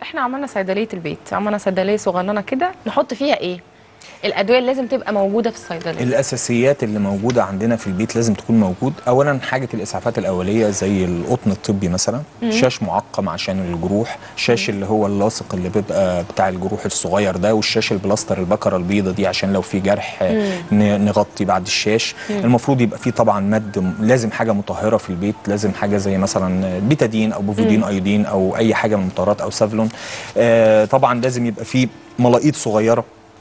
احنا عملنا صيدليه البيت عملنا صيدليه صغننه كده نحط فيها ايه الادويه اللي لازم تبقى موجوده في الصيدليه الاساسيات اللي موجوده عندنا في البيت لازم تكون موجود اولا حاجه الاسعافات الاوليه زي القطن الطبي مثلا شاش معقم عشان الجروح شاش اللي هو اللاصق اللي بيبقى بتاع الجروح الصغير ده والشاش البلاستر البكره البيضه دي عشان لو في جرح ن- نغطي بعد الشاش المفروض يبقى فيه طبعا مد م- لازم حاجه مطهره في البيت لازم حاجه زي مثلا بيتادين او بوفيدين ايودين او اي حاجه من المطهرات او سافلون آه طبعا لازم يبقى فيه ملاقيط صغيره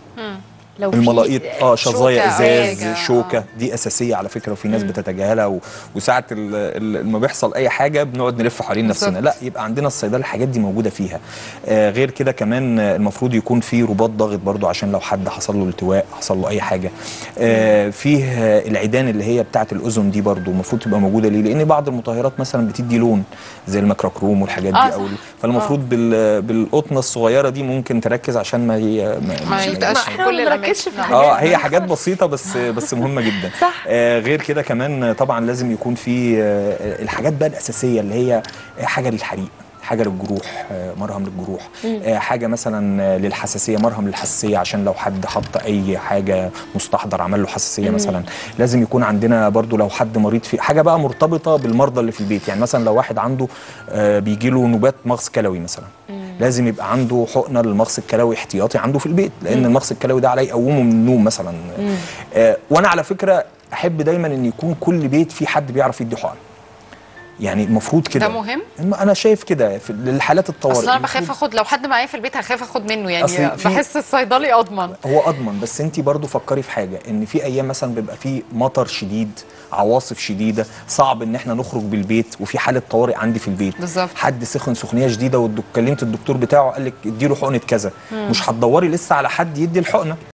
لو في- الملاقيط اه شظايا شوكة أو ازاز حاجة، شوكه دي اساسيه على فكره وفي ناس بتتجاهلها و... وساعه ال- ال- لما بيحصل اي حاجه بنقعد نلف حوالين نفسنا بالظبط. لا يبقى عندنا الصيدله الحاجات دي موجوده فيها آه غير كده كمان آه، المفروض يكون في رباط ضاغط برضو عشان لو حد حصل له التواء حصل له اي حاجه آه فيه آه، العيدان اللي هي بتاعه الاذن دي برضو المفروض تبقى موجوده ليه لان بعض المطهرات مثلا بتدي لون زي الميكروكروم والحاجات دي آه، او صح. فالمفروض بال... بالقطنه الصغيره دي ممكن تركز عشان ما ي... ما يبقاش في احنا كل ما بنركزش في الاماكن اه الحاجات هي حاجات بسيطه بس بس مهمه جدا صح. آه غير كده كمان آه، طبعا لازم يكون في آه الحاجات بقى الاساسيه اللي هي حاجه للحريق حاجه للجروح آه مرهم للجروح آه حاجه مثلا آه، للحساسيه مرهم للحساسيه عشان لو حد حط اي حاجه مستحضر عمل له حساسيه مثلا لازم يكون عندنا برضو لو حد مريض في حاجه بقى مرتبطه بالمرضى اللي في البيت يعني مثلا لو واحد عنده آه بيجي له نوبات مغص كلوي مثلا لازم يبقى عنده حقنه للمغص الكلوي احتياطي عنده في البيت لان المغص الكلوي ده عليه يقومه من النوم مثلا آه وانا على فكره احب دايما ان يكون كل بيت فيه حد بيعرف يدي حقن يعني المفروض كده ده مهم؟ الم- انا شايف كده في للحالات الطوارئ اصل انا بخاف المفروض- اخد لو حد معايا في البيت هخاف اخد منه يعني أصل في- بحس الصيدلي اضمن هو اضمن بس انت برضو فكري في حاجه ان في ايام مثلا بيبقى في مطر شديد عواصف شديده صعب ان احنا نخرج بالبيت وفي حاله طوارئ عندي في البيت بالظبط. حد سخن سخونيه شديده وكلمت الدكتور بتاعه قال لك اديله حقنه كذا مش هتدوري لسه على حد يدي الحقنه